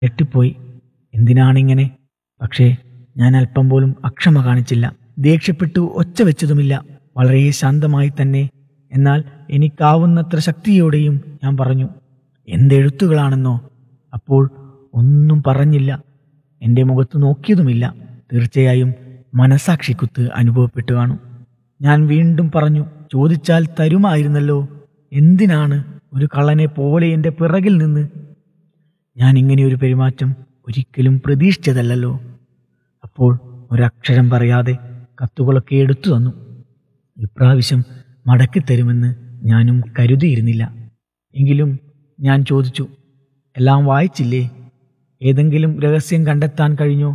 ഞെട്ടിപ്പോയി എന്തിനാണിങ്ങനെ പക്ഷേ ഞാൻ അല്പം പോലും അക്ഷമ കാണിച്ചില്ല ദേഷ്യപ്പെട്ടു ഒച്ച വെച്ചതുമില്ല വളരെ ശാന്തമായി തന്നെ എന്നാൽ എനിക്കാവുന്നത്ര ശക്തിയോടെയും ഞാൻ പറഞ്ഞു എന്തെഴുത്തുകളാണെന്നോ അപ്പോൾ ഒന്നും പറഞ്ഞില്ല എൻ്റെ മുഖത്ത് നോക്കിയതുമില്ല തീർച്ചയായും മനസാക്ഷിക്കുത്ത് അനുഭവപ്പെട്ടു കാണും ഞാൻ വീണ്ടും പറഞ്ഞു ചോദിച്ചാൽ തരുമായിരുന്നല്ലോ എന്തിനാണ് ഒരു കള്ളനെ പോലെ എൻ്റെ പിറകിൽ നിന്ന് ഞാൻ ഇങ്ങനെയൊരു പെരുമാറ്റം ഒരിക്കലും പ്രതീക്ഷിച്ചതല്ലല്ലോ അപ്പോൾ ഒരക്ഷരം പറയാതെ കത്തുകളൊക്കെ എടുത്തു തന്നു ഇപ്രാവശ്യം മടക്കിത്തരുമെന്ന് ഞാനും കരുതിയിരുന്നില്ല എങ്കിലും ഞാൻ ചോദിച്ചു എല്ലാം വായിച്ചില്ലേ ഏതെങ്കിലും രഹസ്യം കണ്ടെത്താൻ കഴിഞ്ഞോ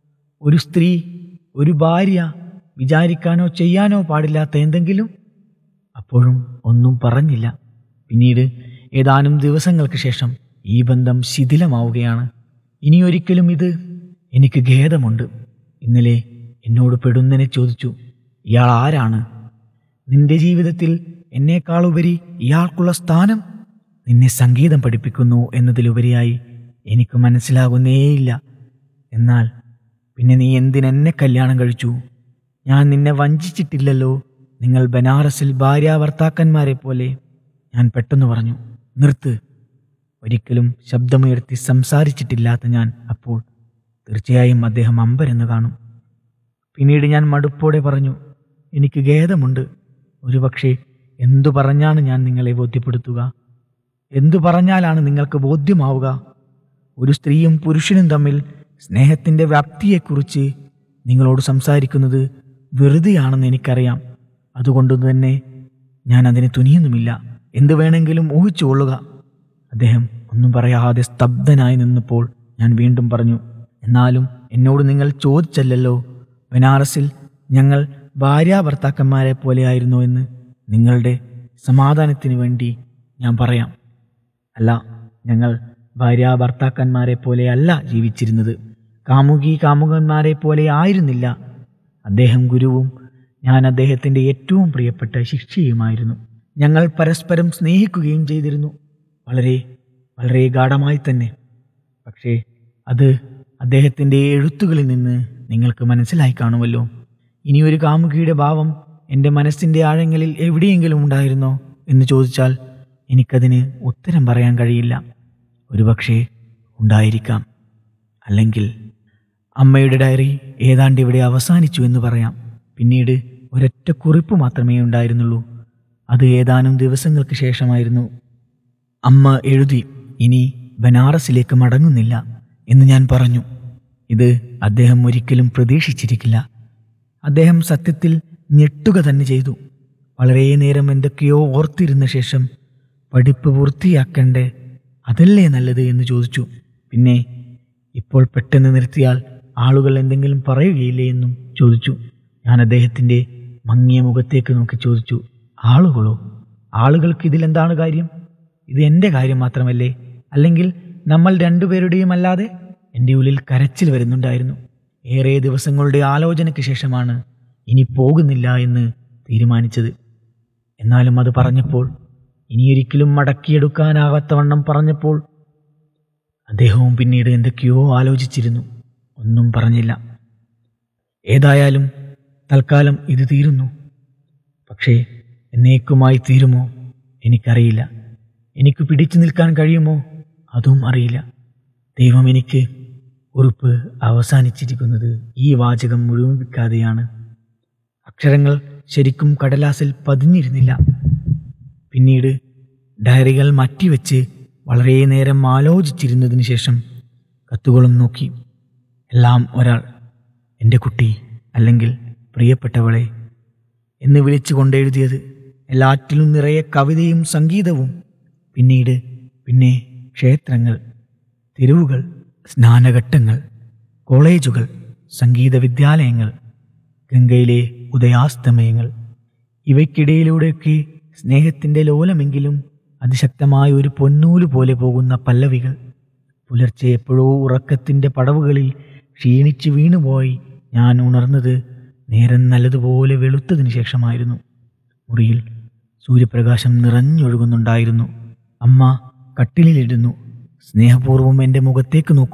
ഒരു സ്ത്രീ ഒരു ഭാര്യ വിചാരിക്കാനോ ചെയ്യാനോ പാടില്ലാത്ത എന്തെങ്കിലും അപ്പോഴും ഒന്നും പറഞ്ഞില്ല പിന്നീട് ഏതാനും ദിവസങ്ങൾക്ക് ശേഷം ഈ ബന്ധം ശിഥിലമാവുകയാണ് ഇനിയൊരിക്കലും ഇത് എനിക്ക് ഖേദമുണ്ട് ഇന്നലെ എന്നോട് പെടുന്നനെ ചോദിച്ചു ഇയാൾ ആരാണ് നിന്റെ ജീവിതത്തിൽ എന്നേക്കാളുപരി ഇയാൾക്കുള്ള സ്ഥാനം നിന്നെ സംഗീതം പഠിപ്പിക്കുന്നു എന്നതിലുപരിയായി എനിക്ക് മനസ്സിലാകുന്നേയില്ല എന്നാൽ പിന്നെ നീ എന്തിനെന്നെ കല്യാണം കഴിച്ചു ഞാൻ നിന്നെ വഞ്ചിച്ചിട്ടില്ലല്ലോ നിങ്ങൾ ബനാറസിൽ ഭാര്യാഭർത്താക്കന്മാരെ പോലെ ഞാൻ പെട്ടെന്ന് പറഞ്ഞു നിർത്ത് ഒരിക്കലും ശബ്ദമുയർത്തി സംസാരിച്ചിട്ടില്ലാത്ത ഞാൻ അപ്പോൾ തീർച്ചയായും അദ്ദേഹം അമ്പരെന്ന് കാണും പിന്നീട് ഞാൻ മടുപ്പോടെ പറഞ്ഞു എനിക്ക് ഖേദമുണ്ട് ഒരുപക്ഷെ എന്തു പറഞ്ഞാണ് ഞാൻ നിങ്ങളെ ബോധ്യപ്പെടുത്തുക എന്തു പറഞ്ഞാലാണ് നിങ്ങൾക്ക് ബോധ്യമാവുക ഒരു സ്ത്രീയും പുരുഷനും തമ്മിൽ സ്നേഹത്തിൻ്റെ വ്യാപ്തിയെക്കുറിച്ച് നിങ്ങളോട് സംസാരിക്കുന്നത് വെറുതെയാണെന്ന് എനിക്കറിയാം അതുകൊണ്ട് തന്നെ ഞാൻ അതിന് തുനിയുന്നുമില്ല എന്തു വേണമെങ്കിലും ഊഹിച്ചുകൊള്ളുക അദ്ദേഹം ഒന്നും പറയാതെ സ്തബ്ധനായി നിന്നപ്പോൾ ഞാൻ വീണ്ടും പറഞ്ഞു എന്നാലും എന്നോട് നിങ്ങൾ ചോദിച്ചല്ലല്ലോ ബനാറസിൽ ഞങ്ങൾ ഭാര്യാഭർത്താക്കന്മാരെ പോലെയായിരുന്നു എന്ന് നിങ്ങളുടെ സമാധാനത്തിന് വേണ്ടി ഞാൻ പറയാം അല്ല ഞങ്ങൾ ഭാര്യാഭർത്താക്കന്മാരെ പോലെയല്ല ജീവിച്ചിരുന്നത് കാമുകി കാമുകന്മാരെ പോലെ ആയിരുന്നില്ല അദ്ദേഹം ഗുരുവും ഞാൻ അദ്ദേഹത്തിൻ്റെ ഏറ്റവും പ്രിയപ്പെട്ട ശിക്ഷയുമായിരുന്നു ഞങ്ങൾ പരസ്പരം സ്നേഹിക്കുകയും ചെയ്തിരുന്നു വളരെ വളരെ ഗാഠമായി തന്നെ പക്ഷേ അത് അദ്ദേഹത്തിൻ്റെ എഴുത്തുകളിൽ നിന്ന് നിങ്ങൾക്ക് മനസ്സിലായി കാണുമല്ലോ ഇനിയൊരു കാമുകിയുടെ ഭാവം എൻ്റെ മനസ്സിൻ്റെ ആഴങ്ങളിൽ എവിടെയെങ്കിലും ഉണ്ടായിരുന്നോ എന്ന് ചോദിച്ചാൽ എനിക്കതിന് ഉത്തരം പറയാൻ കഴിയില്ല ഒരുപക്ഷേ ഉണ്ടായിരിക്കാം അല്ലെങ്കിൽ അമ്മയുടെ ഡയറി ഏതാണ്ട് ഇവിടെ അവസാനിച്ചു എന്ന് പറയാം പിന്നീട് ഒരൊറ്റ കുറിപ്പ് മാത്രമേ ഉണ്ടായിരുന്നുള്ളൂ അത് ഏതാനും ദിവസങ്ങൾക്ക് ശേഷമായിരുന്നു അമ്മ എഴുതി ഇനി ബനാറസിലേക്ക് മടങ്ങുന്നില്ല എന്ന് ഞാൻ പറഞ്ഞു ഇത് അദ്ദേഹം ഒരിക്കലും പ്രതീക്ഷിച്ചിരിക്കില്ല അദ്ദേഹം സത്യത്തിൽ ഞെട്ടുക തന്നെ ചെയ്തു വളരെ നേരം എന്തൊക്കെയോ ഓർത്തിരുന്ന ശേഷം പഠിപ്പ് പൂർത്തിയാക്കണ്ടേ അതല്ലേ നല്ലത് എന്ന് ചോദിച്ചു പിന്നെ ഇപ്പോൾ പെട്ടെന്ന് നിർത്തിയാൽ ആളുകൾ എന്തെങ്കിലും പറയുകയില്ലേ എന്നും ചോദിച്ചു ഞാൻ അദ്ദേഹത്തിൻ്റെ മങ്ങിയ മുഖത്തേക്ക് നോക്കി ചോദിച്ചു ആളുകളോ ആളുകൾക്ക് ഇതിലെന്താണ് കാര്യം ഇത് എൻ്റെ കാര്യം മാത്രമല്ലേ അല്ലെങ്കിൽ നമ്മൾ രണ്ടുപേരുടെയും അല്ലാതെ എൻ്റെ ഉള്ളിൽ കരച്ചിൽ വരുന്നുണ്ടായിരുന്നു ഏറെ ദിവസങ്ങളുടെ ആലോചനയ്ക്ക് ശേഷമാണ് ഇനി പോകുന്നില്ല എന്ന് തീരുമാനിച്ചത് എന്നാലും അത് പറഞ്ഞപ്പോൾ ഇനിയൊരിക്കലും മടക്കിയെടുക്കാനാകാത്തവണ്ണം പറഞ്ഞപ്പോൾ അദ്ദേഹവും പിന്നീട് എന്തൊക്കെയോ ആലോചിച്ചിരുന്നു ഒന്നും പറഞ്ഞില്ല ഏതായാലും തൽക്കാലം ഇത് തീരുന്നു പക്ഷേ എന്നേക്കുമായി തീരുമോ എനിക്കറിയില്ല എനിക്ക് പിടിച്ചു നിൽക്കാൻ കഴിയുമോ അതും അറിയില്ല ദൈവം എനിക്ക് ഉറുപ്പ് അവസാനിച്ചിരിക്കുന്നത് ഈ വാചകം മുഴുമിപ്പിക്കാതെയാണ് അക്ഷരങ്ങൾ ശരിക്കും കടലാസിൽ പതിഞ്ഞിരുന്നില്ല പിന്നീട് ഡയറികൾ മാറ്റിവെച്ച് വളരെ നേരം ആലോചിച്ചിരുന്നതിന് ശേഷം കത്തുകളും നോക്കി എല്ലാം ഒരാൾ എൻ്റെ കുട്ടി അല്ലെങ്കിൽ പ്രിയപ്പെട്ടവളെ എന്ന് വിളിച്ചു കൊണ്ടെഴുതിയത് എല്ലാറ്റിലും നിറയെ കവിതയും സംഗീതവും പിന്നീട് പിന്നെ ക്ഷേത്രങ്ങൾ തെരുവുകൾ സ്നാനഘട്ടങ്ങൾ കോളേജുകൾ സംഗീത വിദ്യാലയങ്ങൾ ഗംഗയിലെ ഉദയാസ്തമയങ്ങൾ ഇവയ്ക്കിടയിലൂടെയൊക്കെ സ്നേഹത്തിൻ്റെ ലോലമെങ്കിലും അതിശക്തമായ ഒരു പൊന്നൂല് പോലെ പോകുന്ന പല്ലവികൾ പുലർച്ചെ എപ്പോഴോ ഉറക്കത്തിൻ്റെ പടവുകളിൽ ക്ഷീണിച്ച് വീണുപോയി ഞാൻ ഉണർന്നത് നേരം നല്ലതുപോലെ വെളുത്തതിന് ശേഷമായിരുന്നു മുറിയിൽ സൂര്യപ്രകാശം നിറഞ്ഞൊഴുകുന്നുണ്ടായിരുന്നു അമ്മ കട്ടിലിലിരുന്നു സ്നേഹപൂർവ്വം എൻ്റെ മുഖത്തേക്ക് നോക്കുന്നു